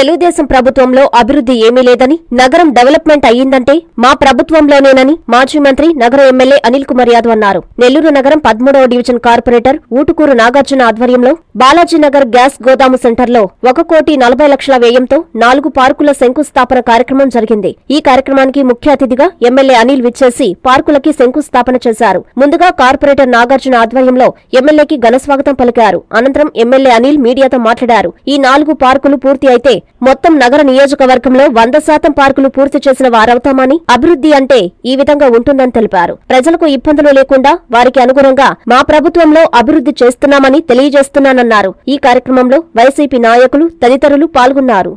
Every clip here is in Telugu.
తెలుగుదేశం ప్రభుత్వంలో అభివృద్ధి ఏమీ లేదని నగరం డెవలప్మెంట్ అయ్యిందంటే మా ప్రభుత్వంలోనేనని మాజీ మంత్రి నగర ఎమ్మెల్యే అనిల్ కుమార్ యాదవ్ అన్నారు నెల్లూరు నగరం పదమూడవ డివిజన్ కార్పొరేటర్ ఊటుకూరు నాగార్జున ఆధ్వర్యంలో బాలాజీనగర్ గ్యాస్ గోదాము సెంటర్లో ఒక కోటి నలభై లక్షల వ్యయంతో నాలుగు పార్కుల శంకుస్థాపన కార్యక్రమం జరిగింది ఈ కార్యక్రమానికి ముఖ్య అతిథిగా ఎమ్మెల్యే అనిల్ విచ్చేసి పార్కులకి శంకుస్థాపన చేశారు ముందుగా కార్పొరేటర్ నాగార్జున ఆధ్వర్యంలో ఎమ్మెల్యేకి ఘనస్వాగతం పలికారు అనంతరం ఎమ్మెల్యే అనిల్ మీడియాతో మాట్లాడారు ఈ నాలుగు పార్కులు పూర్తి అయితే మొత్తం నగర నియోజకవర్గంలో వంద శాతం పార్కులు పూర్తి చేసిన వారవుతామని అభివృద్ధి అంటే ఈ విధంగా ఉంటుందని తెలిపారు ప్రజలకు ఇబ్బందులు లేకుండా వారికి అనుగుణంగా మా ప్రభుత్వంలో అభివృద్ధి చేస్తున్నామని తెలియజేస్తున్నానన్నారు ఈ కార్యక్రమంలో వైసీపీ నాయకులు తదితరులు పాల్గొన్నారు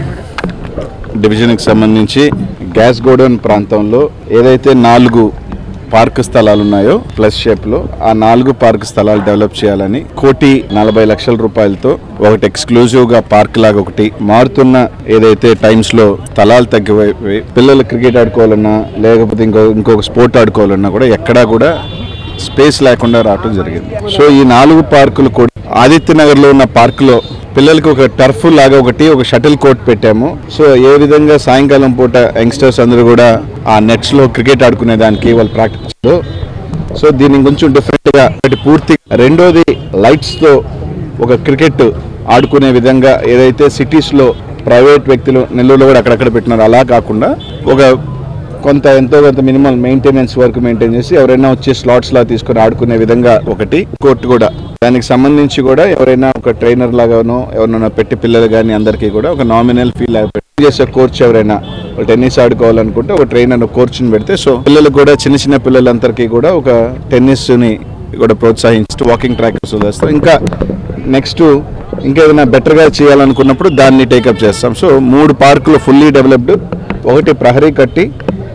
డివిజన్కి సంబంధించి గ్యాస్ గోడౌన్ ప్రాంతంలో ఏదైతే నాలుగు పార్క్ స్థలాలు ఉన్నాయో ప్లస్ షేప్ లో ఆ నాలుగు పార్క్ స్థలాలు డెవలప్ చేయాలని కోటి నలభై లక్షల రూపాయలతో ఒకటి ఎక్స్క్లూజివ్ గా పార్క్ లాగా ఒకటి మారుతున్న ఏదైతే టైమ్స్ లో స్థలాలు తగ్గిపోయి పిల్లలు క్రికెట్ ఆడుకోవాలన్నా లేకపోతే ఇంకో ఇంకొక స్పోర్ట్ ఆడుకోవాలన్నా కూడా ఎక్కడా కూడా స్పేస్ లేకుండా రావటం జరిగింది సో ఈ నాలుగు పార్కులు కూడా ఆదిత్య నగర్ లో ఉన్న పార్క్ లో పిల్లలకి ఒక టర్ఫ్ లాగా ఒకటి ఒక షటిల్ కోర్ట్ పెట్టాము సో ఏ విధంగా సాయంకాలం పూట యంగ్స్టర్స్ అందరూ కూడా ఆ నెట్స్ లో క్రికెట్ ఆడుకునే దానికి వాళ్ళు ప్రాక్టీస్ సో దీన్ని కొంచెం డిఫరెంట్ గా ఒకటి పూర్తి రెండోది లైట్స్ తో ఒక క్రికెట్ ఆడుకునే విధంగా ఏదైతే సిటీస్ లో ప్రైవేట్ వ్యక్తులు నెల్లూరులో కూడా అక్కడక్కడ పెట్టినారు అలా కాకుండా ఒక కొంత ఎంతో కొంత మినిమల్ మెయింటెనెన్స్ వర్క్ మెయింటైన్ చేసి ఎవరైనా వచ్చి స్లాట్స్ లా తీసుకొని ఆడుకునే విధంగా ఒకటి కోర్టు కూడా దానికి సంబంధించి కూడా ఎవరైనా ఒక ట్రైనర్ లాగానో ఎవరైనా పెట్టి పిల్లలు కానీ అందరికీ కూడా ఒక నామినల్ ఫీల్ చేసే కోచ్ ఎవరైనా టెన్నిస్ ఆడుకోవాలనుకుంటే ఒక ట్రైనర్ కోచ్ని పెడితే సో పిల్లలకు కూడా చిన్న చిన్న పిల్లలందరికీ కూడా ఒక టెన్నిస్ ని కూడా ప్రోత్సహించి వాకింగ్ ట్రాక్ వదిలేస్తాం ఇంకా నెక్స్ట్ ఇంకేదైనా బెటర్గా చేయాలనుకున్నప్పుడు దాన్ని టేకప్ చేస్తాం సో మూడు పార్కులు ఫుల్లీ డెవలప్డ్ ఒకటి ప్రహరీ కట్టి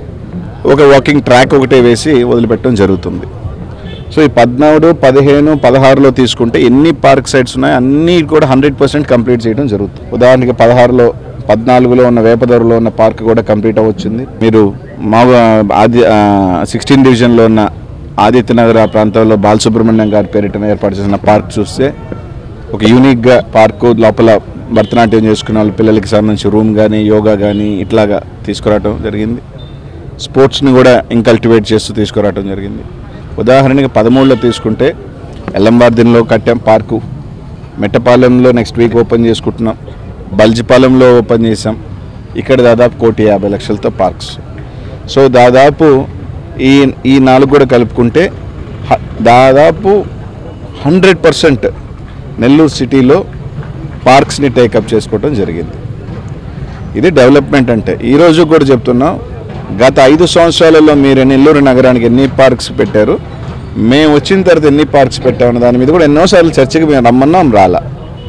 ఒక వాకింగ్ ట్రాక్ ఒకటే వేసి వదిలిపెట్టడం జరుగుతుంది సో ఈ పద్నాలుగు పదిహేను పదహారులో తీసుకుంటే ఎన్ని పార్క్ సైట్స్ ఉన్నాయో అన్నీ కూడా హండ్రెడ్ పర్సెంట్ కంప్లీట్ చేయడం జరుగుతుంది ఉదాహరణకి పదహారులో పద్నాలుగులో ఉన్న వేపదరులో ఉన్న పార్క్ కూడా కంప్లీట్ అవ్వచ్చింది మీరు మా ఆది సిక్స్టీన్ డివిజన్లో ఉన్న ఆదిత్య నగర్ ఆ ప్రాంతంలో బాలసుబ్రహ్మణ్యం గారి పేరిటన ఏర్పాటు చేసిన పార్క్ చూస్తే ఒక యూనిక్గా పార్కు లోపల భరతనాట్యం చేసుకునే వాళ్ళ పిల్లలకి సంబంధించి రూమ్ కానీ యోగా కానీ ఇట్లాగా తీసుకురావటం జరిగింది స్పోర్ట్స్ని కూడా ఇంకల్టివేట్ చేస్తూ తీసుకురావటం జరిగింది ఉదాహరణకి పదమూడులో తీసుకుంటే ఎల్లంబార్దిన్లో కట్టాం పార్కు మెట్టపాలెంలో నెక్స్ట్ వీక్ ఓపెన్ చేసుకుంటున్నాం బల్జిపాలెంలో ఓపెన్ చేసాం ఇక్కడ దాదాపు కోటి యాభై లక్షలతో పార్క్స్ సో దాదాపు ఈ ఈ నాలుగు కూడా కలుపుకుంటే హ- దాదాపు హండ్రెడ్ పర్సెంట్ నెల్లూరు సిటీలో పార్క్స్ని టేకప్ చేసుకోవడం జరిగింది ఇది డెవలప్మెంట్ అంటే ఈ రోజు కూడా చెప్తున్నాం గత ఐదు సంవత్సరాలలో మీరు నెల్లూరు నగరానికి ఎన్ని పార్క్స్ పెట్టారు మేము వచ్చిన తర్వాత ఎన్ని పార్క్స్ పెట్టామన్న దాని మీద కూడా ఎన్నోసార్లు చర్చకి మేము రమ్మన్నాం రాలా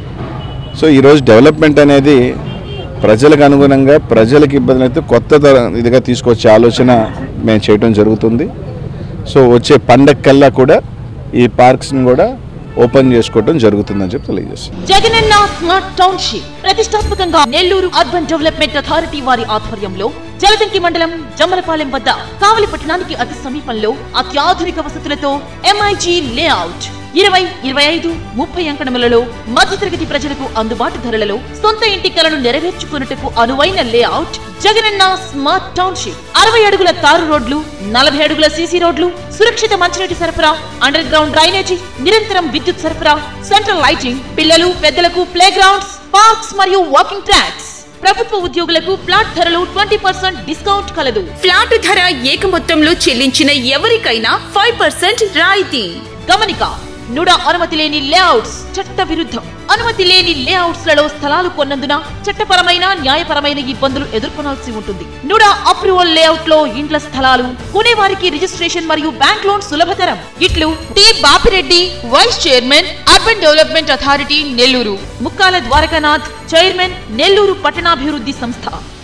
సో ఈరోజు డెవలప్మెంట్ అనేది ప్రజలకు అనుగుణంగా ప్రజలకు ఇబ్బందులు అయితే కొత్త తర- ఇదిగా తీసుకొచ్చే ఆలోచన మేము చేయడం జరుగుతుంది సో వచ్చే పండగకల్లా కూడా ఈ పార్క్స్ని కూడా ఓపెన్ చేసుకోవడం జరుగుతుందని చెప్పి తెలియజేస్తాం జగనన్న స్మార్ట్ టౌన్షిప్ ప్రతిష్టాత్మకంగా నెల్లూరు అర్బన్ డెవలప్మెంట్ అథారిటీ వారి ఆధ్వర్యంలో జలదంకి మండలం జమ్మలపాలెం వద్ద కావలి పట్టణానికి అతి సమీపంలో అత్యాధునిక వసతులతో ఎంఐజీ లేఅవుట్ ఇరవై ఇరవై ఐదు ముప్పై అంకణములలో మధ్యతరగతి ప్రజలకు అందుబాటు ధరలలో సొంత ఇంటి కలను నెరవేర్చుకున్నట్టుకు అనువైన లేఅవుట్ జగనన్న స్మార్ట్ టౌన్షిప్ అరవై అడుగుల తారు రోడ్లు నలభై అడుగుల సీసీ రోడ్లు సురక్షిత మంచినీటి సరఫరా అండర్ గ్రౌండ్ డ్రైనేజీ నిరంతరం విద్యుత్ సరఫరా సెంట్రల్ లైటింగ్ పిల్లలు పెద్దలకు ప్లే గ్రౌండ్స్ పార్క్స్ మరియు వాకింగ్ ట్రాక్స్ ప్రభుత్వ ఉద్యోగులకు ఫ్లాట్ ధరలు ట్వంటీ పర్సెంట్ డిస్కౌంట్ కలదు ఫ్లాట్ ధర ఏక మొత్తంలో చెల్లించిన ఎవరికైనా ఫైవ్ పర్సెంట్ రాయితీ గమనిక నుడా అనుమతి లేని లేఅవుట్స్ చట్ట విరుద్ధం అనుమతి లేని లేఅవుట్స్ లలో స్థలాలు కొన్నందున చట్టపరమైన న్యాయపరమైన ఇబ్బందులు ఎదుర్కొనాల్సి ఉంటుంది నుడా అప్రూవల్ లేఅవుట్ లో ఇండ్ల స్థలాలు కొనేవారికి రిజిస్ట్రేషన్ మరియు బ్యాంక్ లోన్ సులభతరం ఇట్లు T Bapireddy vice chairman urban development authority Nellore Mukkala Dwarakanath chairman Nellore పట్టణాభివృద్ధి సంస్థ